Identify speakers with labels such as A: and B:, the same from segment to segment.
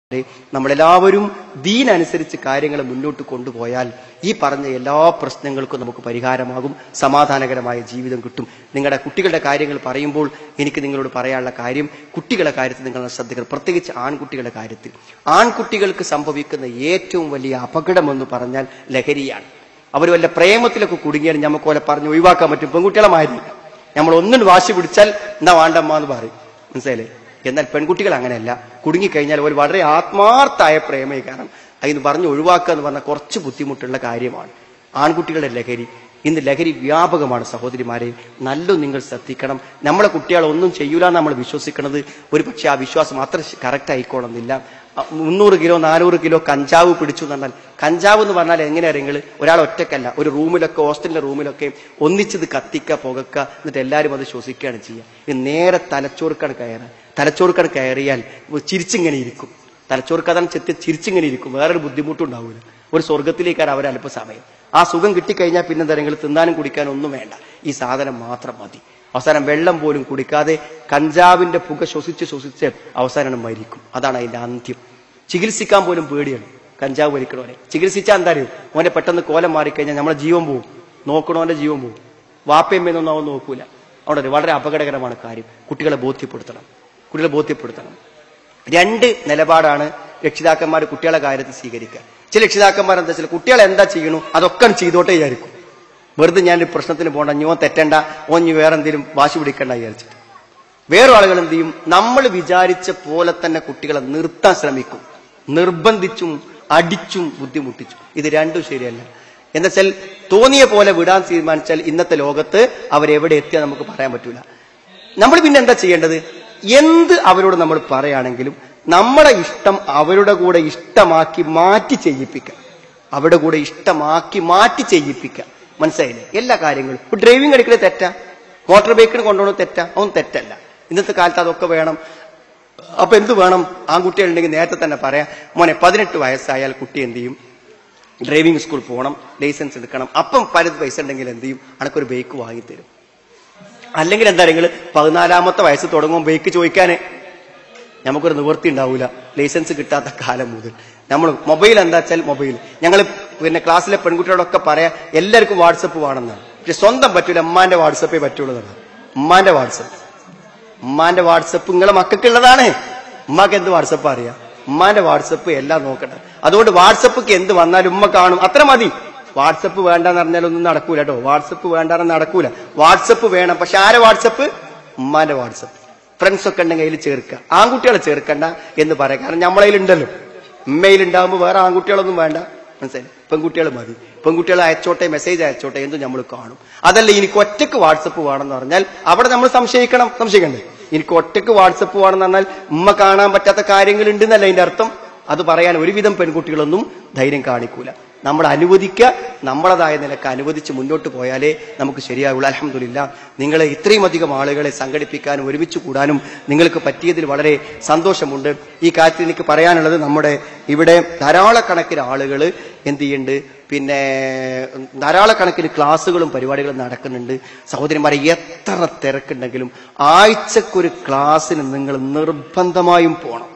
A: നമ്മളെല്ലാവരും ദീനനുസരിച്ച് കാര്യങ്ങൾ മുന്നോട്ട് കൊണ്ടുപോയാൽ ഈ പറഞ്ഞ എല്ലാ പ്രശ്നങ്ങൾക്കും നമുക്ക് പരിഹാരമാകും സമാധാനകരമായ ജീവിതം കിട്ടും നിങ്ങളുടെ കുട്ടികളുടെ കാര്യങ്ങൾ പറയുമ്പോൾ എനിക്ക് നിങ്ങളോട് പറയാനുള്ള കാര്യം കുട്ടികളുടെ കാര്യത്തിൽ നിങ്ങൾ ശ്രദ്ധിക്കണം പ്രത്യേകിച്ച് ആൺകുട്ടികളുടെ കാര്യത്തിൽ ആൺകുട്ടികൾക്ക് സംഭവിക്കുന്ന ഏറ്റവും വലിയ അപകടമെന്ന് പറഞ്ഞാൽ ലഹരിയാണ് അവർ വല്ല പ്രേമത്തിലൊക്കെ കുടുങ്ങിയാൽ നമുക്ക് പോലെ പറഞ്ഞ് ഒഴിവാക്കാൻ പറ്റും പെൺകുട്ടികളെ മാതിരി നമ്മൾ ഒന്നും വാശി പിടിച്ചാൽ എന്നാ വേണ്ടമ്മ എന്ന് പറയും മനസ്സിലായില്ലേ എന്നാൽ പെൺകുട്ടികൾ അങ്ങനെയല്ല കുടുങ്ങിക്കഴിഞ്ഞാൽ ഒരു വളരെ ആത്മാർത്ഥായ പ്രേമയെ കാരണം അതിന് പറഞ്ഞ് ഒഴിവാക്കുക എന്ന് പറഞ്ഞാൽ കുറച്ച് ബുദ്ധിമുട്ടുള്ള കാര്യമാണ് ആൺകുട്ടികളുടെ ലഹരി ഇന്ന് ലഹരി വ്യാപകമാണ് സഹോദരിമാരെ നല്ല നിങ്ങൾ ശ്രദ്ധിക്കണം നമ്മളെ കുട്ടികളെ ഒന്നും ചെയ്യൂല എന്ന് നമ്മൾ വിശ്വസിക്കുന്നത് ഒരു പക്ഷേ ആ വിശ്വാസം അത്ര കറക്റ്റ് ആയിക്കോണമെന്നില്ല അ, മുന്നൂറ് കിലോ നാനൂറ് കിലോ കഞ്ചാവ് പിടിച്ചു എന്ന് പറഞ്ഞാൽ കഞ്ചാവ് എന്ന് പറഞ്ഞാൽ എങ്ങനെയാ നിങ്ങൾ ഒരാൾ ഒറ്റക്കല്ല ഒരു റൂമിലൊക്കെ ഹോസ്റ്റലിന്റെ റൂമിലൊക്കെ ഒന്നിച്ചത് കത്തിക്ക പുകക്ക എന്നിട്ട് എല്ലാവരും അത് ശ്വസിക്കുകയാണ് ചെയ്യുക ഇത് നേരെ തലച്ചോർക്കാണ് കയറാൻ തലച്ചോർക്കാണ് കയറിയാൽ ചിരിച്ചിങ്ങനെ ഇരിക്കും തലച്ചോർക്ക് അതാണ് ചെത്തി ചിരിച്ചിങ്ങനെ ഇരിക്കും വേറൊരു ബുദ്ധിമുട്ടും ഉണ്ടാവില്ല ഒരു സ്വർഗത്തിലേക്കാണ് അവർ അല്പസമയം ആ സുഖം കിട്ടിക്കഴിഞ്ഞാൽ പിന്നെ എന്താ നിങ്ങൾ തിന്നാനും കുടിക്കാനും ഒന്നും വേണ്ട ഈ സാധനം മാത്രം മതി അവസാനം വെള്ളം പോലും കുടിക്കാതെ കഞ്ചാവിന്റെ പുക ശ്വസിച്ച് ശ്വസിച്ച് അവസാനം മരിക്കും അതാണ് അതിന്റെ അന്ത്യം ചികിത്സിക്കാൻ പോലും പേടിയാണ് കഞ്ചാവ് വലിക്കണോനെ ചികിത്സിച്ചാൽ എന്താ അറിയും ഓനെ പെട്ടെന്ന് കോലം മാറിക്കഴിഞ്ഞാൽ നമ്മളെ ജീവൻ പോവും നോക്കണോന്റെ ജീവൻ പോവും വാപ്പയമ്മയൊന്നും അവൻ നോക്കൂല അവിടെ വളരെ അപകടകരമാണ് കാര്യം കുട്ടികളെ ബോധ്യപ്പെടുത്തണം കുട്ടികളെ ബോധ്യപ്പെടുത്തണം രണ്ട് നിലപാടാണ് രക്ഷിതാക്കന്മാർ കുട്ടികളെ കാര്യത്തിൽ സ്വീകരിക്കുക ചില രക്ഷിതാക്കന്മാർ എന്താ വെച്ചാൽ കുട്ടികളെ എന്താ ചെയ്യണു അതൊക്കെ ചെയ്തോട്ടെ വിചാരിക്കും വെറുതെ ഞാൻ പ്രശ്നത്തിന് പോകണ്ട ഞോ തെറ്റണ്ട ഓഞ്ഞ് വേറെ എന്തെങ്കിലും വാശി പിടിക്കണ്ട വിചാരിച്ചിട്ട് വേറെ ആളുകൾ എന്ത് ചെയ്യും നമ്മൾ വിചാരിച്ച പോലെ തന്നെ കുട്ടികളെ നിർത്താൻ ശ്രമിക്കും നിർബന്ധിച്ചും അടിച്ചും ബുദ്ധിമുട്ടിച്ചും ഇത് രണ്ടും ശരിയല്ല എന്നുവെച്ചാൽ തോന്നിയ പോലെ വിടാൻ തീരുമാനിച്ചാൽ ഇന്നത്തെ ലോകത്ത് അവരെവിടെ എത്തിയാൽ നമുക്ക് പറയാൻ പറ്റൂല നമ്മൾ പിന്നെ എന്താ ചെയ്യേണ്ടത് എന്ത് അവരോട് നമ്മൾ പറയുകയാണെങ്കിലും നമ്മുടെ ഇഷ്ടം അവരുടെ കൂടെ ഇഷ്ടമാക്കി മാറ്റി ചെയ്യിപ്പിക്കുക അവരുടെ കൂടെ ഇഷ്ടമാക്കി മാറ്റി ചെയ്യിപ്പിക്കുക മനസ്സിലായില്ലേ എല്ലാ കാര്യങ്ങളും ഇപ്പൊ ഡ്രൈവിംഗ് എടുക്കുന്നത് തെറ്റാ മോട്ടോർ ബൈക്കിന് കൊണ്ടുപോകുന്നത് തെറ്റാ അതൊന്നും തെറ്റല്ല ഇന്നത്തെ കാലത്ത് അതൊക്കെ വേണം അപ്പൊ എന്ത് വേണം ആൺകുട്ടികളുണ്ടെങ്കിൽ നേരത്തെ തന്നെ പറയാം മോനെ പതിനെട്ട് വയസ്സായാൽ കുട്ടി എന്ത് ചെയ്യും ഡ്രൈവിംഗ് സ്കൂൾ പോകണം ലൈസൻസ് എടുക്കണം അപ്പം പലത് പൈസ ഉണ്ടെങ്കിൽ എന്ത് ചെയ്യും അനക്കൊരു ബൈക്ക് വാങ്ങിത്തരും അല്ലെങ്കിൽ എന്താ നിങ്ങൾ പതിനാലാമത്തെ വയസ്സ് തുടങ്ങുമ്പോൾ ബൈക്ക് ചോദിക്കാന് നമുക്കൊരു നിവൃത്തി ഉണ്ടാവില്ല ലൈസൻസ് കിട്ടാത്ത കാലം മുതൽ നമ്മൾ മൊബൈൽ എന്താ വെച്ചാൽ മൊബൈൽ ഞങ്ങൾ പിന്നെ ക്ലാസ്സിലെ പെൺകുട്ടികളോടൊക്കെ പറയാം എല്ലാവർക്കും വാട്സപ്പ് വേണമെന്നാണ് പക്ഷെ സ്വന്തം പറ്റൂല ഉമ്മാന്റെ വാട്സപ്പേ പറ്റുള്ളതാണ് ഉമ്മാന്റെ വാട്സപ്പ് ഉമ്മാന്റെ വാട്സപ്പ് നിങ്ങളെ മക്കൾക്കുള്ളതാണ് ഉമ്മാക്ക് എന്ത് വാട്സപ്പ് അറിയാം ഉമ്മാന്റെ വാട്സപ്പ് എല്ലാം നോക്കട്ടെ അതുകൊണ്ട് വാട്സപ്പ് എന്ത് വന്നാലും ഉമ്മ കാണും അത്ര മതി വാട്സപ്പ് വേണ്ടെന്ന് പറഞ്ഞാലൊന്നും നടക്കൂല കേട്ടോ വാട്സപ്പ് വേണ്ടെന്ന് നടക്കൂല വാട്സപ്പ് വേണം പക്ഷെ ആരെ വാട്സപ്പ് ഉമ്മാന്റെ വാട്സപ്പ് ഫ്രണ്ട്സ് ഒക്കെ ഉണ്ടെങ്കിൽ അതിൽ ചേർക്കുക ആൺകുട്ടികളെ ചേർക്കണ്ട എന്ന് പറയാം കാരണം നമ്മളതിലുണ്ടല്ലോ ഉമ്മയിലുണ്ടാകുമ്പോൾ വേറെ ആൺകുട്ടികളൊന്നും വേണ്ട മനസ്സിലായി പെൺകുട്ടികൾ മതി പെൺകുട്ടികൾ അയച്ചോട്ടെ മെസ്സേജ് അയച്ചോട്ടെ എന്ന് നമ്മൾ കാണും അതല്ല എനിക്ക് ഒറ്റക്ക് വാട്സപ്പ് വേണമെന്ന് പറഞ്ഞാൽ അവിടെ നമ്മൾ സംശയിക്കണം സംശയിക്കണ്ടേ എനിക്ക് ഒറ്റക്ക് വാട്സപ്പ് വേണമെന്ന് പറഞ്ഞാൽ ഉമ്മ കാണാൻ പറ്റാത്ത കാര്യങ്ങൾ ഉണ്ടെന്നല്ല അതിന്റെ അർത്ഥം അത് പറയാൻ ഒരുവിധം പെൺകുട്ടികളൊന്നും ധൈര്യം കാണിക്കൂല നമ്മൾ അനുവദിക്കുക നമ്മളതായ നിലക്ക് അനുവദിച്ച് മുന്നോട്ട് പോയാലേ നമുക്ക് ശരിയാവുള്ളൂ അലഹമില്ല നിങ്ങളെ ഇത്രയും അധികം ആളുകളെ സംഘടിപ്പിക്കാനും ഒരുമിച്ച് കൂടാനും നിങ്ങൾക്ക് പറ്റിയതിൽ വളരെ സന്തോഷമുണ്ട് ഈ കാര്യത്തിൽ എനിക്ക് പറയാനുള്ളത് നമ്മുടെ ഇവിടെ ധാരാളക്കണക്കിന് ആളുകൾ എന്ത് ചെയ്യുന്നുണ്ട് പിന്നെ ധാരാളക്കണക്കിന് ക്ലാസ്സുകളും പരിപാടികളും നടക്കുന്നുണ്ട് സഹോദരന്മാരെ എത്ര തിരക്കുണ്ടെങ്കിലും ആഴ്ചക്കൊരു ക്ലാസ്സിന് നിങ്ങൾ നിർബന്ധമായും പോകണം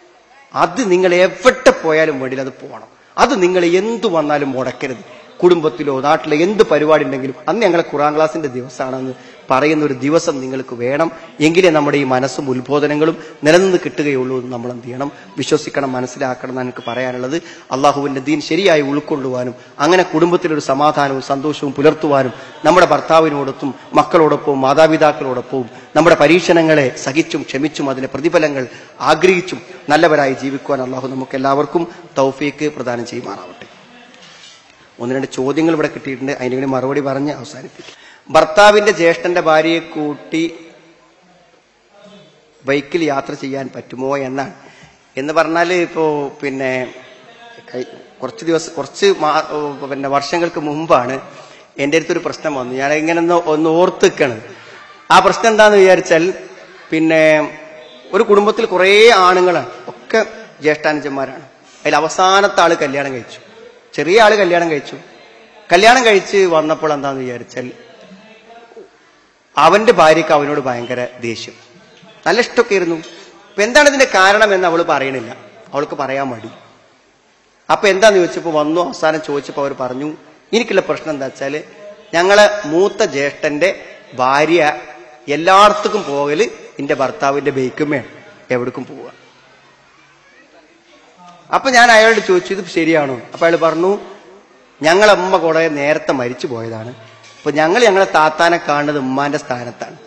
A: അത് നിങ്ങൾ എവിടെ പോയാലും വേണ്ടില്ല അത് പോകണം അത് നിങ്ങൾ എന്തു വന്നാലും മുടക്കരുത് കുടുംബത്തിലോ നാട്ടിലോ എന്ത് പരിപാടി ഉണ്ടെങ്കിലും അന്ന് ഞങ്ങളെ ഖുറാൻ ക്ലാസിന്റെ ദിവസമാണെന്ന് പറയുന്ന ഒരു ദിവസം നിങ്ങൾക്ക് വേണം എങ്കിലേ നമ്മുടെ ഈ മനസ്സും ഉത്ബോധനങ്ങളും നിലനിന്ന് കിട്ടുകയുള്ളൂ എന്ന് നമ്മൾ എന്ത് ചെയ്യണം വിശ്വസിക്കണം മനസ്സിലാക്കണം എന്ന് എനിക്ക് പറയാനുള്ളത് അള്ളാഹുവിന്റെ ദീൻ ശരിയായി ഉൾക്കൊള്ളുവാനും അങ്ങനെ കുടുംബത്തിലൊരു സമാധാനവും സന്തോഷവും പുലർത്തുവാനും നമ്മുടെ ഭർത്താവിനോടൊപ്പം മക്കളോടൊപ്പവും മാതാപിതാക്കളോടൊപ്പവും നമ്മുടെ പരീക്ഷണങ്ങളെ സഹിച്ചും ക്ഷമിച്ചും അതിന്റെ പ്രതിഫലങ്ങൾ ആഗ്രഹിച്ചും നല്ലവരായി ജീവിക്കുവാൻ അള്ളാഹു നമുക്ക് എല്ലാവർക്കും തൗഫീക്ക് പ്രദാനം ചെയ്യുമാറാവട്ടെ ഒന്ന് രണ്ട് ചോദ്യങ്ങൾ ഇവിടെ കിട്ടിയിട്ടുണ്ട് അതിന് വേണ്ടി മറുപടി പറഞ്ഞ് അവസാനിപ്പിക്കും ഭർത്താവിന്റെ ജ്യേഷ്ഠന്റെ ഭാര്യയെ കൂട്ടി ബൈക്കിൽ യാത്ര ചെയ്യാൻ പറ്റുമോ എന്നാണ് എന്ന് പറഞ്ഞാൽ ഇപ്പോ പിന്നെ കൈ- കുറച്ച് ദിവസം കുറച്ച് മാ- ഓ, പിന്നെ വർഷങ്ങൾക്ക് മുമ്പാണ് എൻ്റെ അടുത്തൊരു പ്രശ്നം വന്നു ഞാൻ ഇങ്ങനെ ഒന്ന് ഒന്ന് ഓർത്ത് നിൽക്കണം ആ പ്രശ്നം എന്താന്ന് വിചാരിച്ചാൽ പിന്നെ ഒരു കുടുംബത്തിൽ കുറേ ആണുങ്ങളാണ് ഒക്കെ ജ്യേഷ്ഠാനുജന്മാരാണ് അതിൽ അവസാനത്തെ ആള് കല്യാണം കഴിച്ചു ചെറിയ ആള് കല്യാണം കഴിച്ചു കല്യാണം കഴിച്ച് വന്നപ്പോൾ എന്താന്ന് വിചാരിച്ചാൽ അവന്റെ ഭാര്യക്ക് അവനോട് ഭയങ്കര ദേഷ്യം നല്ല ഇഷ്ടമൊക്കെ ആയിരുന്നു അപ്പൊ എന്താണ് ഇതിന്റെ കാരണം എന്ന് അവള് പറയണില്ല അവൾക്ക് പറയാൻ മടി അപ്പൊ എന്താന്ന് ചോദിച്ചപ്പോ വന്നു അവസാനം ചോദിച്ചപ്പോ അവർ പറഞ്ഞു എനിക്കുള്ള പ്രശ്നം എന്താ വെച്ചാല് ഞങ്ങളെ മൂത്ത ജ്യേഷ്ഠന്റെ ഭാര്യ എല്ലായിടത്തേക്കും പോകല് എന്റെ ഭർത്താവിന്റെ ബൈക്കുമേണ് എവിടേക്കും പോവുക അപ്പൊ ഞാൻ അയാളോട് ചോദിച്ചു ഇത് ശരിയാണോ അപ്പൊ അയാൾ പറഞ്ഞു ഞങ്ങളെ അമ്മ കുറെ നേരത്തെ മരിച്ചു പോയതാണ് അപ്പൊ ഞങ്ങൾ ഞങ്ങളെ താത്താനെ കാണുന്നത് ഉമ്മാന്റെ സ്ഥാനത്താണ്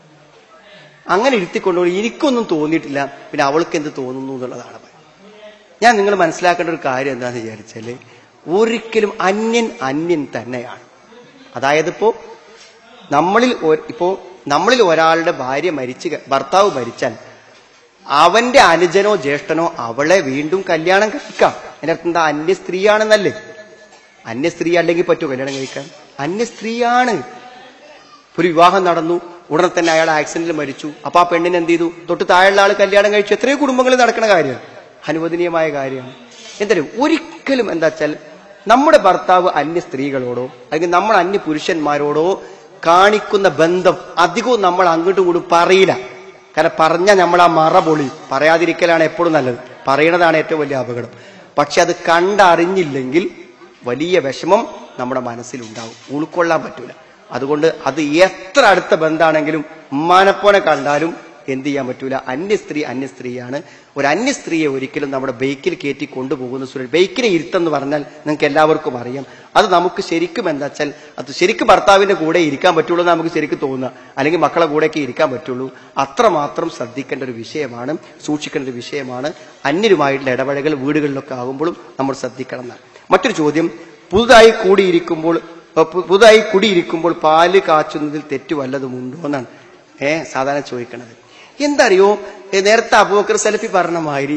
A: അങ്ങനെ ഇരുത്തിക്കൊണ്ടുപോയി എനിക്കൊന്നും തോന്നിയിട്ടില്ല പിന്നെ അവൾക്ക് എന്ത് തോന്നുന്നു എന്നുള്ളതാണ് പറയുന്നത്. ഞാൻ നിങ്ങൾ മനസ്സിലാക്കേണ്ട ഒരു കാര്യം എന്താണെന്ന് വിചാരിച്ചാല് ഒരിക്കലും അന്യൻ അന്യൻ തന്നെയാണ് അതായത് ഇപ്പോ നമ്മളിൽ ഒ- ഇപ്പോ നമ്മളിൽ ഒരാളുടെ ഭാര്യ മരിച്ച് ക- ഭർത്താവ് മരിച്ചാൽ അവന്റെ അനുജനോ ജ്യേഷ്ഠനോ അവളെ വീണ്ടും കല്യാണം കഴിക്കാം അതിന്റെ അർത്ഥം എന്താ അന്യ സ്ത്രീയാണെന്നല്ലേ അന്യ സ്ത്രീ അല്ലെങ്കിൽ പറ്റുമോ കല്യാണം കഴിക്കാൻ അന്യ സ്ത്രീയാണ് ഒരു വിവാഹം നടന്നു ഉടനെ തന്നെ അയാൾ ആക്സിഡന്റിൽ മരിച്ചു അപ്പൊ ആ പെണ്ണിന് എന്ത് ചെയ്തു തൊട്ട് താഴെയുള്ള ആൾ കല്യാണം കഴിച്ചു എത്രയോ കുടുംബങ്ങളിൽ നടക്കുന്ന കാര്യമാണ് അനുവദനീയമായ കാര്യമാണ് എന്തായാലും ഒരിക്കലും എന്താ വെച്ചാൽ നമ്മുടെ ഭർത്താവ് അന്യ സ്ത്രീകളോടോ അല്ലെങ്കിൽ നമ്മൾ അന്യ പുരുഷന്മാരോടോ കാണിക്കുന്ന ബന്ധം അധികവും നമ്മൾ അങ്ങോട്ടും ഇങ്ങോട്ടും പറയില്ല കാരണം പറഞ്ഞാൽ നമ്മൾ ആ മറ പൊളി പറയാതിരിക്കലാണ് എപ്പോഴും നല്ലത് പറയണതാണ് ഏറ്റവും വലിയ അപകടം പക്ഷെ അത് കണ്ടറിഞ്ഞില്ലെങ്കിൽ വലിയ വിഷമം നമ്മുടെ മനസ്സിലുണ്ടാവും ഉൾക്കൊള്ളാൻ പറ്റൂല അതുകൊണ്ട് അത് എത്ര അടുത്ത ബന്ധാണെങ്കിലും ഉമ്മാനെപ്പോലെ കണ്ടാലും എന്ത് ചെയ്യാൻ പറ്റൂല അന്യ സ്ത്രീ അന്യ സ്ത്രീയാണ് ഒരു അന്യ സ്ത്രീയെ ഒരിക്കലും നമ്മുടെ ബൈക്കിൽ കയറ്റി കൊണ്ടുപോകുന്ന സുരക്ഷ ബൈക്കിനെ ഇരുത്തെന്ന് പറഞ്ഞാൽ നിങ്ങൾക്ക് എല്ലാവർക്കും അറിയാം അത് നമുക്ക് ശരിക്കും എന്താ വെച്ചാൽ അത് ശരിക്കും ഭർത്താവിന്റെ കൂടെ ഇരിക്കാൻ പറ്റുള്ളൂ എന്ന് നമുക്ക് ശരിക്കും തോന്നുക അല്ലെങ്കിൽ മക്കളെ കൂടെയൊക്കെ ഇരിക്കാൻ പറ്റുള്ളൂ അത്രമാത്രം ശ്രദ്ധിക്കേണ്ട ഒരു വിഷയമാണ് സൂക്ഷിക്കേണ്ട ഒരു വിഷയമാണ് അന്യരുമായിട്ടുള്ള ഇടപഴകൽ വീടുകളിലൊക്കെ ആകുമ്പോഴും നമ്മൾ ശ്രദ്ധിക്കണം എന്നാണ് മറ്റൊരു ചോദ്യം പുതുതായി കൂടിയിരിക്കുമ്പോൾ അഹ് പു- പുതുതായി കുടിയിരിക്കുമ്പോൾ പാല് കാച്ചുന്നതിൽ തെറ്റ് വല്ലതുമുണ്ടോ എന്നാണ് ഏ സാധാരണ ചോദിക്കണത് എന്തറിയോ ഏ, നേരത്തെ അബൂബക്കർ സലഫി പറഞ്ഞ മാതിരി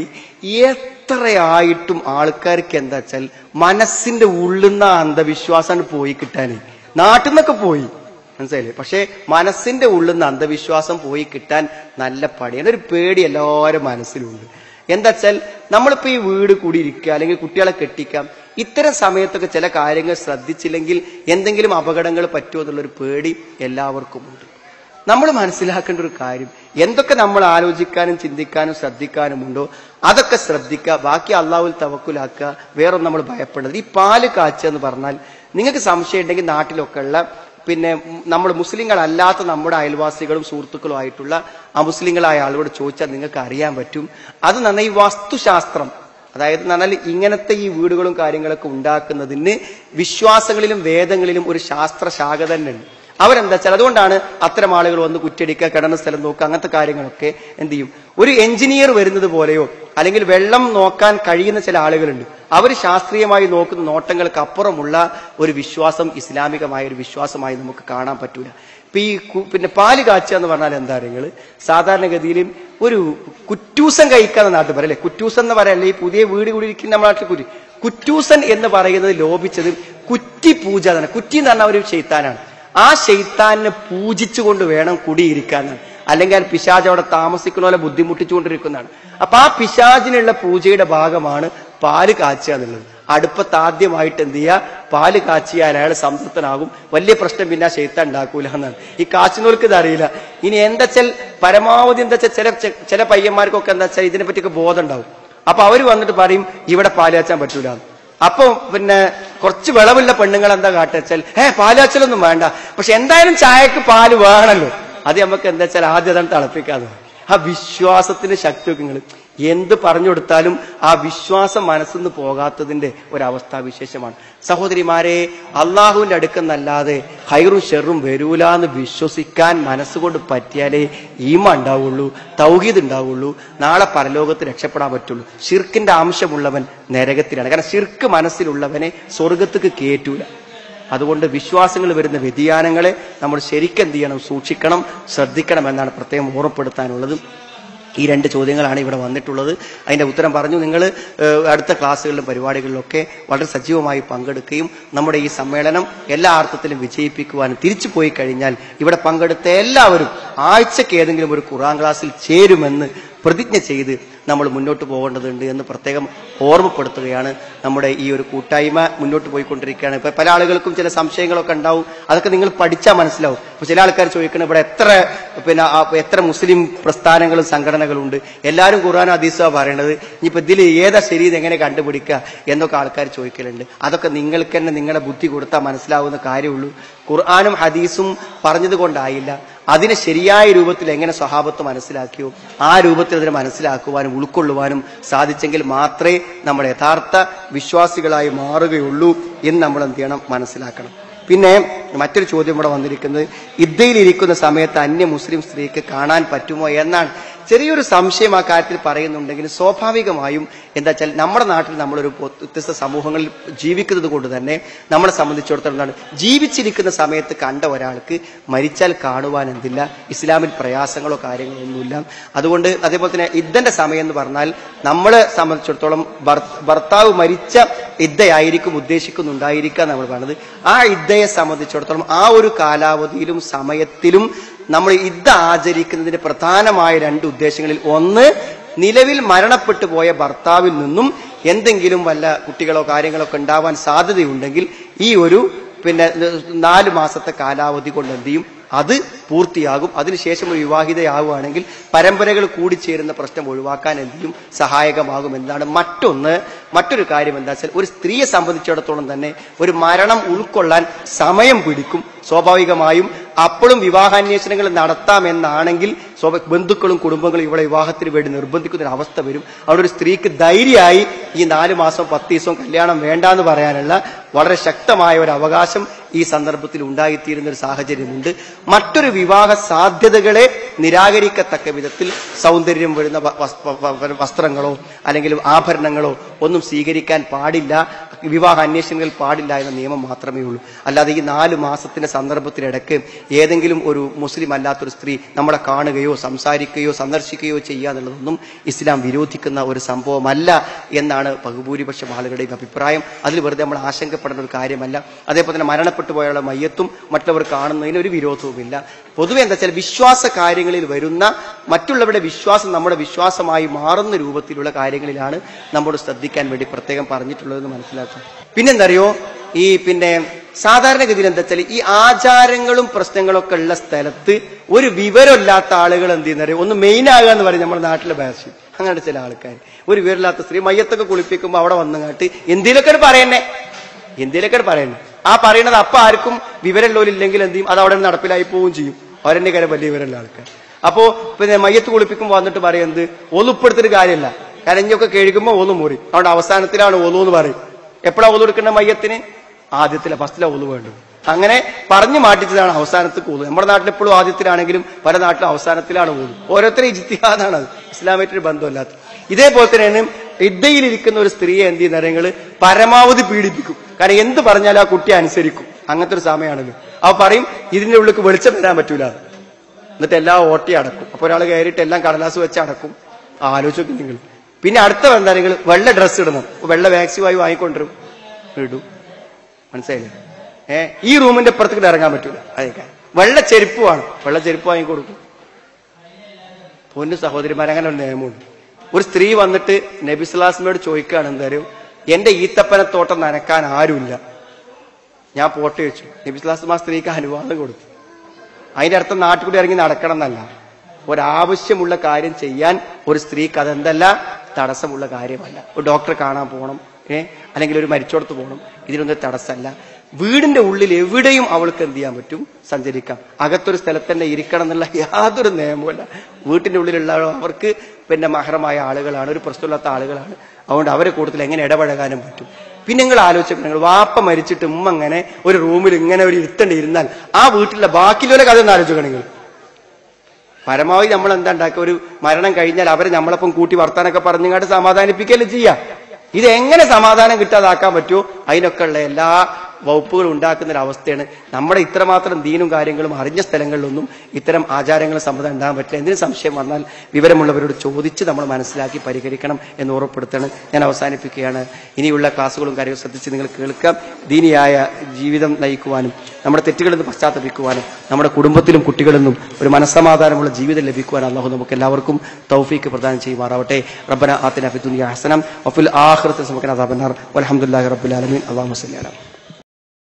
A: എത്രയായിട്ടും ആൾക്കാർക്ക് എന്താ വെച്ചാൽ മനസ്സിന്റെ ഉള്ളുന്ന അന്ധവിശ്വാസമാണ് പോയി കിട്ടാനേ നാട്ടിൽ നിന്നൊക്കെ പോയി മനസ്സിലായില്ലേ പക്ഷേ മനസ്സിന്റെ ഉള്ളുന്ന അന്ധവിശ്വാസം പോയി കിട്ടാൻ നല്ല പണിയാണ് ഒരു പേടി എല്ലാവരും മനസ്സിലുണ്ട് എന്താ വെച്ചാൽ നമ്മളിപ്പോ ഈ വീട് കൂടി ഇരിക്കുക അല്ലെങ്കിൽ കുട്ടികളെ കെട്ടിക്കാം ഇത്തരം സമയത്തൊക്കെ ചില കാര്യങ്ങൾ ശ്രദ്ധിച്ചില്ലെങ്കിൽ എന്തെങ്കിലും അപകടങ്ങൾ പറ്റുമോ എന്നുള്ളൊരു പേടി എല്ലാവർക്കും ഉണ്ട് നമ്മൾ മനസ്സിലാക്കേണ്ട ഒരു കാര്യം എന്തൊക്കെ നമ്മൾ ആലോചിക്കാനും ചിന്തിക്കാനും ശ്രദ്ധിക്കാനുമുണ്ടോ അതൊക്കെ ശ്രദ്ധിക്കുക ബാക്കി അള്ളാഹുൽ തവക്കുലാക്കുക വേറൊന്നും നമ്മൾ ഭയപ്പെടരുത് ഈ പാല് കാച്ചുക എന്ന് പറഞ്ഞാൽ നിങ്ങൾക്ക് സംശയം ഉണ്ടെങ്കിൽ നാട്ടിലൊക്കെ ഉള്ള പിന്നെ നമ്മൾ മുസ്ലിങ്ങളല്ലാത്ത നമ്മുടെ അയൽവാസികളും സുഹൃത്തുക്കളും ആയിട്ടുള്ള അമുസ്ലിങ്ങളായ ആളുകളോട് ചോദിച്ചാൽ നിങ്ങൾക്ക് അറിയാൻ പറ്റും അത് നന്നായി വസ്തുശാസ്ത്രം അതായത് എന്ന് പറഞ്ഞാൽ ഇങ്ങനത്തെ ഈ വീടുകളും കാര്യങ്ങളൊക്കെ ഉണ്ടാക്കുന്നതിന് വിശ്വാസങ്ങളിലും വേദങ്ങളിലും ഒരു ശാസ്ത്രശാഖ തന്നെ ഉണ്ട് അവരെന്താ വെച്ചാൽ അതുകൊണ്ടാണ് അത്തരം ആളുകൾ വന്ന് കുറ്റടിക്കുക കിടന്ന സ്ഥലം നോക്കുക അങ്ങനത്തെ കാര്യങ്ങളൊക്കെ എന്ത് ചെയ്യും ഒരു എഞ്ചിനീയർ വരുന്നത് പോലെയോ അല്ലെങ്കിൽ വെള്ളം നോക്കാൻ കഴിയുന്ന ചില ആളുകളുണ്ട് അവർ ശാസ്ത്രീയമായി നോക്കുന്ന നോട്ടങ്ങൾക്ക് അപ്പുറമുള്ള ഒരു വിശ്വാസം ഇസ്ലാമികമായ ഒരു വിശ്വാസമായി നമുക്ക് കാണാൻ പറ്റൂല ഇപ്പൊ ഈ കു- പിന്നെ പാല് കാച്ചുക എന്ന് പറഞ്ഞാൽ എന്താ നിങ്ങൾ സാധാരണഗതിയിൽ ഒരു കുറ്റൂസൻ കഴിക്കാന്ന് നാട്ടിൽ പറയല്ലേ കുറ്റൂസൻ എന്ന് പറയല്ലേ ഈ പുതിയ വീട് കൂടി ഇരിക്കുന്ന നമ്മുടെ നാട്ടിൽ കുറ്റി കുറ്റൂസൻ എന്ന് പറയുന്നത് ലോപിച്ചത് കുറ്റി പൂജ എന്നാണ് കുറ്റി എന്ന് പറഞ്ഞ ഒരു ചെയ്ത്താനാണ് ആ ശൈത്താനെ പൂജിച്ചുകൊണ്ട് വേണം കുടിയിരിക്കാനാണ് അല്ലെങ്കിൽ ആ പിശാജ് അവിടെ താമസിക്കുന്ന പോലെ ബുദ്ധിമുട്ടിച്ചുകൊണ്ടിരിക്കുന്നതാണ് അപ്പൊ ആ പിശാജിനുള്ള പൂജയുടെ ഭാഗമാണ് പാല് കാച്ചുക എന്നുള്ളത് അടുപ്പത്ത് ആദ്യമായിട്ട് എന്ത് ചെയ്യുക പാല് കാച്ചിയാൽ അയാൾ സംതൃപ്തനാകും വലിയ പ്രശ്നം പിന്നെ ആ ശൈത്താൻ ഉണ്ടാക്കൂല എന്നാണ് ഈ കാച്ചുന്നവർക്ക് ഇത് അറിയില്ല ഇനി എന്താ വെച്ചാൽ പരമാവധി എന്താ വെച്ചാൽ ചില ചെ- ചില പയ്യന്മാർക്കൊക്കെ എന്താ വെച്ചാൽ ഇതിനെ പറ്റിയൊക്കെ ബോധം ഉണ്ടാവും അപ്പൊ അവര് വന്നിട്ട് പറയും ഇവിടെ പാല് കാച്ചാൻ പറ്റൂല അപ്പൊ പിന്നെ കുറച്ച് വിളവുള്ള പെണ്ണുങ്ങൾ എന്താ കാട്ടുവെച്ചാൽ ഏ പാലാച്ചലൊന്നും വേണ്ട പക്ഷെ എന്തായാലും ചായക്ക് പാല് വേണമല്ലോ അത് നമുക്ക് എന്താ വെച്ചാൽ ആദ്യം അതാണ് തിളപ്പിക്കാതെ ആ വിശ്വാസത്തിന്റെ ശക്തിയൊക്കെ നിങ്ങൾ എന്ത് പറഞ്ഞു കൊടുത്താലും ആ വിശ്വാസം മനസ്സിൽ നിന്ന് പോകാത്തതിന്റെ ഒരവസ്ഥാ വിശേഷമാണ് സഹോദരിമാരെ അള്ളാഹുവിന്റെ അടുക്കെന്നല്ലാതെ ഹൈറും ഷെറും വരൂലാന്ന് വിശ്വസിക്കാൻ മനസ്സുകൊണ്ട് പറ്റിയാലേ ഈമ ഉണ്ടാവുള്ളൂ തൗഹീദ് ഉണ്ടാവുള്ളൂ നാളെ പരലോകത്ത് രക്ഷപ്പെടാൻ പറ്റുള്ളൂ ഷിർക്കിന്റെ അംശമുള്ളവൻ നരകത്തിലാണ് കാരണം ഷിർക്ക് മനസ്സിലുള്ളവനെ സ്വർഗത്തേക്ക് കയറ്റൂല അതുകൊണ്ട് വിശ്വാസങ്ങൾ വരുന്ന വ്യതിയാനങ്ങളെ നമ്മൾ ശരിക്കും എന്ത് ചെയ്യണം സൂക്ഷിക്കണം ശ്രദ്ധിക്കണം എന്നാണ് പ്രത്യേകം ഓർമ്മപ്പെടുത്താനുള്ളത് ഈ രണ്ട് ചോദ്യങ്ങളാണ് ഇവിടെ വന്നിട്ടുള്ളത് അതിന്റെ ഉത്തരം പറഞ്ഞു നിങ്ങൾ അടുത്ത ക്ലാസ്സുകളിലും പരിപാടികളിലൊക്കെ വളരെ സജീവമായി പങ്കെടുക്കുകയും നമ്മുടെ ഈ സമ്മേളനം എല്ലാ അർത്ഥത്തിലും വിജയിപ്പിക്കുവാനും തിരിച്ചു പോയി കഴിഞ്ഞാൽ ഇവിടെ പങ്കെടുത്ത എല്ലാവരും ആഴ്ചക്ക് ഏതെങ്കിലും ഒരു ഖുറാൻ ക്ലാസ്സിൽ ചേരുമെന്ന് പ്രതിജ്ഞ ചെയ്ത് നമ്മൾ മുന്നോട്ട് പോകേണ്ടതുണ്ട് എന്ന് പ്രത്യേകം ഓർമ്മപ്പെടുത്തുകയാണ് നമ്മുടെ ഈ ഒരു കൂട്ടായ്മ മുന്നോട്ട് പോയിക്കൊണ്ടിരിക്കുകയാണ് ഇപ്പൊ പല ആളുകൾക്കും ചില സംശയങ്ങളൊക്കെ ഉണ്ടാവും അതൊക്കെ നിങ്ങൾ പഠിച്ചാൽ മനസ്സിലാവും ഇപ്പൊ ചില ആൾക്കാർ ചോദിക്കണം ഇവിടെ എത്ര പിന്നെ ആ, എത്ര മുസ്ലിം പ്രസ്ഥാനങ്ങളും സംഘടനകളും ഉണ്ട് എല്ലാവരും ഖുർആൻ ഹദീസാ പറയണത് ഇനിയിപ്പോ ഇതിൽ ഏതാ ശരി ഇത് എങ്ങനെ കണ്ടുപിടിക്കുക എന്നൊക്കെ ആൾക്കാർ ചോദിക്കലുണ്ട് അതൊക്കെ നിങ്ങൾക്ക് തന്നെ നിങ്ങളുടെ ബുദ്ധി കൊടുത്താൽ മനസ്സിലാവുന്ന കാര്യമുള്ളൂ ഖുർആാനും ഹദീസും പറഞ്ഞത് കൊണ്ടായില്ല അതിനെ ശരിയായ രൂപത്തിൽ എങ്ങനെ സ്വഭാവത്ത് മനസ്സിലാക്കിയോ ആ രൂപത്തിൽ അതിനെ മനസ്സിലാക്കുവാനും ഉൾക്കൊള്ളുവാനും സാധിച്ചെങ്കിൽ മാത്രമേ നമ്മൾ യഥാർത്ഥ വിശ്വാസികളായി മാറുകയുള്ളൂ എന്ന് നമ്മൾ എന്ത് ചെയ്യണം മനസ്സിലാക്കണം പിന്നെ മറ്റൊരു ചോദ്യം ഇവിടെ വന്നിരിക്കുന്നത് ഇദ്ദയിലിരിക്കുന്ന സമയത്ത് അന്യ മുസ്ലിം സ്ത്രീക്ക് കാണാൻ പറ്റുമോ എന്നാണ് ചെറിയൊരു സംശയം ആ കാര്യത്തിൽ പറയുന്നുണ്ടെങ്കിൽ സ്വാഭാവികമായും എന്താ വെച്ചാൽ നമ്മുടെ നാട്ടിൽ നമ്മളൊരു പൊ- വ്യത്യസ്ത സമൂഹങ്ങളിൽ ജീവിക്കുന്നത് കൊണ്ട് തന്നെ നമ്മളെ സംബന്ധിച്ചിടത്തോളം എന്താണ് ജീവിച്ചിരിക്കുന്ന സമയത്ത് കണ്ട ഒരാൾക്ക് മരിച്ചാൽ കാണുവാൻ എന്തില്ല ഇസ്ലാമിൽ പ്രയാസങ്ങളോ കാര്യങ്ങളോ ഒന്നുമില്ല അതുകൊണ്ട് അതേപോലെ തന്നെ ഇദ്ദന്റെ സമയം എന്ന് പറഞ്ഞാൽ നമ്മളെ സംബന്ധിച്ചിടത്തോളം ഭർ- ഭർത്താവ് മരിച്ച ഇദ്ദയായിരിക്കും ഉദ്ദേശിക്കുന്നുണ്ടായിരിക്കുക നമ്മൾ പറഞ്ഞത് ആ ഇദ്ദയെ സംബന്ധിച്ചിടത്തോളം ആ ഒരു കാലാവധിയിലും സമയത്തിലും നമ്മൾ ഇദ്ദ ആചരിക്കുന്നതിന്റെ പ്രധാനമായ രണ്ട് ഉദ്ദേശങ്ങളിൽ ഒന്ന് നിലവിൽ മരണപ്പെട്ടു പോയ ഭർത്താവിൽ നിന്നും എന്തെങ്കിലും വല്ല കുട്ടികളോ കാര്യങ്ങളോ ഒക്കെ ഉണ്ടാവാൻ സാധ്യതയുണ്ടെങ്കിൽ ഈ ഒരു പിന്നെ നാല് മാസത്തെ കാലാവധി കൊണ്ട് എന്ത് ചെയ്യും അത് പൂർത്തിയാകും അതിനുശേഷം ഒരു വിവാഹിതയാവുകയാണെങ്കിൽ പരമ്പരകൾ കൂടിച്ചേരുന്ന പ്രശ്നം ഒഴിവാക്കാൻ എന്ത് ചെയ്യും സഹായകമാകും എന്നാണ് മറ്റൊന്ന് മറ്റൊരു കാര്യം എന്താ വെച്ചാൽ ഒരു സ്ത്രീയെ സംബന്ധിച്ചിടത്തോളം തന്നെ ഒരു മരണം ഉൾക്കൊള്ളാൻ സമയം പിടിക്കും സ്വാഭാവികമായും അപ്പോഴും വിവാഹാന്വേഷണങ്ങൾ നടത്താമെന്നാണെങ്കിൽ സ്വാഭ ബന്ധുക്കളും കുടുംബങ്ങളും ഇവിടെ വിവാഹത്തിന് വേണ്ടി നിർബന്ധിക്കുന്ന ഒരു അവസ്ഥ വരും അവിടെ ഒരു സ്ത്രീക്ക് ധൈര്യമായി ഈ നാല് മാസം പത്ത് ദിവസവും കല്യാണം വേണ്ട എന്ന് പറയാനുള്ള വളരെ ശക്തമായ ഒരു അവകാശം ഈ സന്ദർഭത്തിൽ ഉണ്ടായിത്തീരുന്ന ഒരു സാഹചര്യമുണ്ട് മറ്റൊരു വിവാഹ സാധ്യതകളെ നിരാകരിക്കത്തക്ക വിധത്തിൽ സൗന്ദര്യം വരുന്ന വ- വസ്- വ- വ- വസ്ത്രങ്ങളോ അല്ലെങ്കിൽ ആഭരണങ്ങളോ ഒന്നും സ്വീകരിക്കാൻ പാടില്ല വിവാഹ അന്വേഷണങ്ങൾ പാടില്ല എന്ന നിയമം മാത്രമേ ഉള്ളൂ അല്ലാതെ ഈ നാല് മാസത്തിന്റെ സന്ദർഭത്തിനിടയ്ക്ക് ഏതെങ്കിലും ഒരു മുസ്ലിം അല്ലാത്തൊരു സ്ത്രീ നമ്മളെ കാണുകയോ സംസാരിക്കുകയോ സന്ദർശിക്കുകയോ ചെയ്യുക എന്നുള്ളതൊന്നും ഇസ്ലാം വിരോധിക്കുന്ന ഒരു സംഭവമല്ല എന്നാണ് ബഹുഭൂരിപക്ഷം ആളുകളുടെയും അഭിപ്രായം അതിൽ വെറുതെ നമ്മൾ ആശങ്കപ്പെടേണ്ട ഒരു കാര്യമല്ല അതേപോലെ തന്നെ മരണപ്പെട്ടു പോയുള്ള മയ്യത്തും മറ്റുള്ളവർ കാണുന്നതിന് ഒരു വിരോധവുമില്ല പൊതുവെ എന്താ വെച്ചാൽ വിശ്വാസ കാര്യങ്ങളിൽ വരുന്ന മറ്റുള്ളവരുടെ വിശ്വാസം നമ്മുടെ വിശ്വാസമായി മാറുന്ന രൂപത്തിലുള്ള കാര്യങ്ങളിലാണ് നമ്മോട് ശ്രദ്ധിക്കാൻ വേണ്ടി പ്രത്യേകം പറഞ്ഞിട്ടുള്ളതെന്ന് മനസ്സിലാക്കും പിന്നെന്തറിയോ ഈ പിന്നെ സാധാരണഗതിയിൽ എന്താ വെച്ചാൽ ഈ ആചാരങ്ങളും പ്രശ്നങ്ങളൊക്കെ ഉള്ള സ്ഥലത്ത് ഒരു വിവരമില്ലാത്ത ആളുകൾ എന്ത് ചെയ്യുന്നറിയോ ഒന്ന് മെയിൻ ആകുക എന്ന് പറയും നമ്മുടെ നാട്ടിലെ ഭാഷ അങ്ങനെ ചില ആൾക്കാർ ഒരു വിവരമില്ലാത്ത സ്ത്രീ മയ്യത്തൊക്കെ കുളിപ്പിക്കുമ്പോൾ അവിടെ വന്നുകാട്ട് എന്തെങ്കിലുമൊക്കെ പറയണേ എന്തെങ്കിലുമൊക്കെ പറയണേ ആ പറയണത് അപ്പൊ ആർക്കും വിവരമുള്ളവരില്ലെങ്കിൽ എന്ത് ചെയ്യും അത് അവിടെ നിന്ന് നടപ്പിലായി പോവുകയും ചെയ്യും അവരെന്നെ കാര്യം വലിയ വിവരമുള്ള ആൾക്കാർ അപ്പോ പിന്നെ മയ്യത്ത് കുളിപ്പിക്കുമ്പോൾ വന്നിട്ട് പറയുന്നത് ഒലുപ്പെടുത്തിട്ട് കാര്യമില്ല കരഞ്ഞൊക്കെ കേൾക്കുമ്പോൾ ഒന്നു മുറി അതുകൊണ്ട് അവസാനത്തിലാണ് ഒലു എന്ന് പറയും എപ്പോഴാ ഒലു എടുക്കേണ്ട മയ്യത്തിന് ആദ്യത്തിലെ ഫസ്റ്റിലെ ഒലു വേണ്ടത് അങ്ങനെ പറഞ്ഞു മാറ്റിച്ചതാണ് അവസാനത്തിൽ ഒലു നമ്മുടെ നാട്ടിൽ എപ്പോഴും ആദ്യത്തിലാണെങ്കിലും പല നാട്ടിലും അവസാനത്തിലാണ് ഒലു ഓരോരുത്തരും ഇജിത്തിഹാദാണ് അത് ഇസ്ലാമായിട്ടൊരു ബന്ധമില്ലാത്ത ഇതേപോലെ തന്നെയാണ് ഇദ്ദയിലിരിക്കുന്ന ഒരു സ്ത്രീയെ എന്ത് ചെയ്യുന്ന നിങ്ങൾ പരമാവധി പീഡിപ്പിക്കും കാരണം എന്ത് പറഞ്ഞാലും ആ കുട്ടി അനുസരിക്കും അങ്ങനത്തെ ഒരു സമയമാണല്ലോ അവ പറയും ഇതിന്റെ ഉള്ളിൽ വെളിച്ചം വരാൻ പറ്റൂല എന്നിട്ട് എല്ലാം ഓട്ടി അടക്കും അപ്പൊ ഒരാൾ കയറിയിട്ട് എല്ലാം കടലാസ് വെച്ച് അടക്കും ആ, ആലോചിച്ച് നോക്കി നിങ്ങൾ പിന്നെ അടുത്ത എന്താ നിങ്ങൾ വെള്ള ഡ്രസ്സ് ഇടണം അപ്പൊ വെള്ള വാക്സിവായി വാങ്ങിക്കൊണ്ടിരും ഇടും മനസ്സിലായില്ലേ ഏ ഈ റൂമിന്റെ അപ്പുറത്തേക്ക് ഇറങ്ങാൻ പറ്റൂല അതേക്കാൻ വെള്ള ചെരുപ്പ് വേണം വെള്ള ചെരുപ്പ് വാങ്ങിക്കൊടുക്കും പൊന്നു സഹോദരിമാർ അങ്ങനെ ഒരു നിയമമുണ്ട് ഒരു സ്ത്രീ വന്നിട്ട് നബിസ്ലാസ്മയോട് ചോദിക്കുകയാണ് എന്തായാലും എന്റെ ഈത്തപ്പനത്തോട്ടം നനക്കാൻ ആരുമില്ല ഞാൻ പോട്ട് വെച്ചു നബിസ്ലാസ്മ ആ സ്ത്രീക്ക് അനുവാദം കൊടുത്തു അതിന്റെ അർത്ഥം നാട്ടിൽ കൂടി ഇറങ്ങി നടക്കണം എന്നല്ല ഒരാവശ്യമുള്ള കാര്യം ചെയ്യാൻ ഒരു സ്ത്രീക്ക് അതെന്തല്ല തടസ്സമുള്ള കാര്യമല്ല ഒരു ഡോക്ടറെ കാണാൻ പോകണം ഏ അല്ലെങ്കിൽ ഒരു മരിച്ചോടത്ത് പോകണം ഇതിനൊന്നും തടസ്സമല്ല വീടിന്റെ ഉള്ളിൽ എവിടെയും അവൾക്ക് എന്ത് ചെയ്യാൻ പറ്റും സഞ്ചരിക്കാം അകത്തൊരു സ്ഥലത്ത് തന്നെ ഇരിക്കണം എന്നുള്ള യാതൊരു നിയമവുമല്ല വീട്ടിന്റെ ഉള്ളിലുള്ള അവർക്ക് പിന്നെ മഹറമായ ആളുകളാണ് ഒരു പ്രശ്നമില്ലാത്ത ആളുകളാണ് അതുകൊണ്ട് അവരെ കൂട്ടത്തിൽ എങ്ങനെ ഇടപഴകാനും പറ്റും പിന്നെ നിങ്ങൾ ആലോചിക്കണം നിങ്ങൾ വാപ്പ മരിച്ചിട്ട് ഉമ്മ അങ്ങനെ ഒരു റൂമിൽ ഇങ്ങനെ ഒരു ഇരുത്തണ്ട് ഇരുന്നാൽ ആ വീട്ടിലെ ബാക്കിയുള്ള കഥ ഒന്ന് ആലോചിക്കണം നിങ്ങൾ പരമാവധി നമ്മൾ എന്താ ഉണ്ടാക്കുക ഒരു മരണം കഴിഞ്ഞാൽ അവരെ നമ്മളപ്പം കൂട്ടി വർത്താനൊക്കെ പറഞ്ഞങ്ങാട്ട് സമാധാനിപ്പിക്കല്ലേ ചെയ്യാം ഇത് എങ്ങനെ സമാധാനം കിട്ടാതാക്കാൻ പറ്റുമോ അതിനൊക്കെ ഉള്ള എല്ലാ വകുപ്പുകൾ ഉണ്ടാക്കുന്ന ഒരു അവസ്ഥയാണ് നമ്മുടെ ഇത്രമാത്രം ദീനും കാര്യങ്ങളും അറിഞ്ഞ സ്ഥലങ്ങളിലൊന്നും ഇത്തരം ആചാരങ്ങളും സമ്മതം ഉണ്ടാകാൻ പറ്റില്ല എന്തിനും സംശയം വന്നാൽ വിവരമുള്ളവരോട് ചോദിച്ച് നമ്മൾ മനസ്സിലാക്കി പരിഹരിക്കണം എന്ന് ഓർമ്മപ്പെടുത്താണ് ഞാൻ അവസാനിപ്പിക്കുകയാണ് ഇനിയുള്ള ക്ലാസ്സുകളും കാര്യങ്ങളും ശ്രദ്ധിച്ച് നിങ്ങൾ കേൾക്കാം ദീനിയായ ജീവിതം നയിക്കുവാനും നമ്മുടെ തെറ്റുകളിൽ നിന്ന് പശ്ചാത്തപിക്കുവാനും നമ്മുടെ കുടുംബത്തിലും കുട്ടികളിലും ഒരു മനസ്സമാധാനമുള്ള ജീവിതം ലഭിക്കുവാൻ അള്ളാഹു നമുക്ക് എല്ലാവർക്കും തൗഫീക്ക് പ്രദാനം ചെയ്യുമാറാവട്ടെ റബ്ബന ആത്തിന ഫി ദുനിയ ഹസനം വഫിൽ ആഖിറതി സമക്കന അദാബന്നാർ വൽഹംദുലില്ലാഹി റബ്ബിൽ ആലമീൻ അല്ലാഹുമ്മ സല്ലി അലാ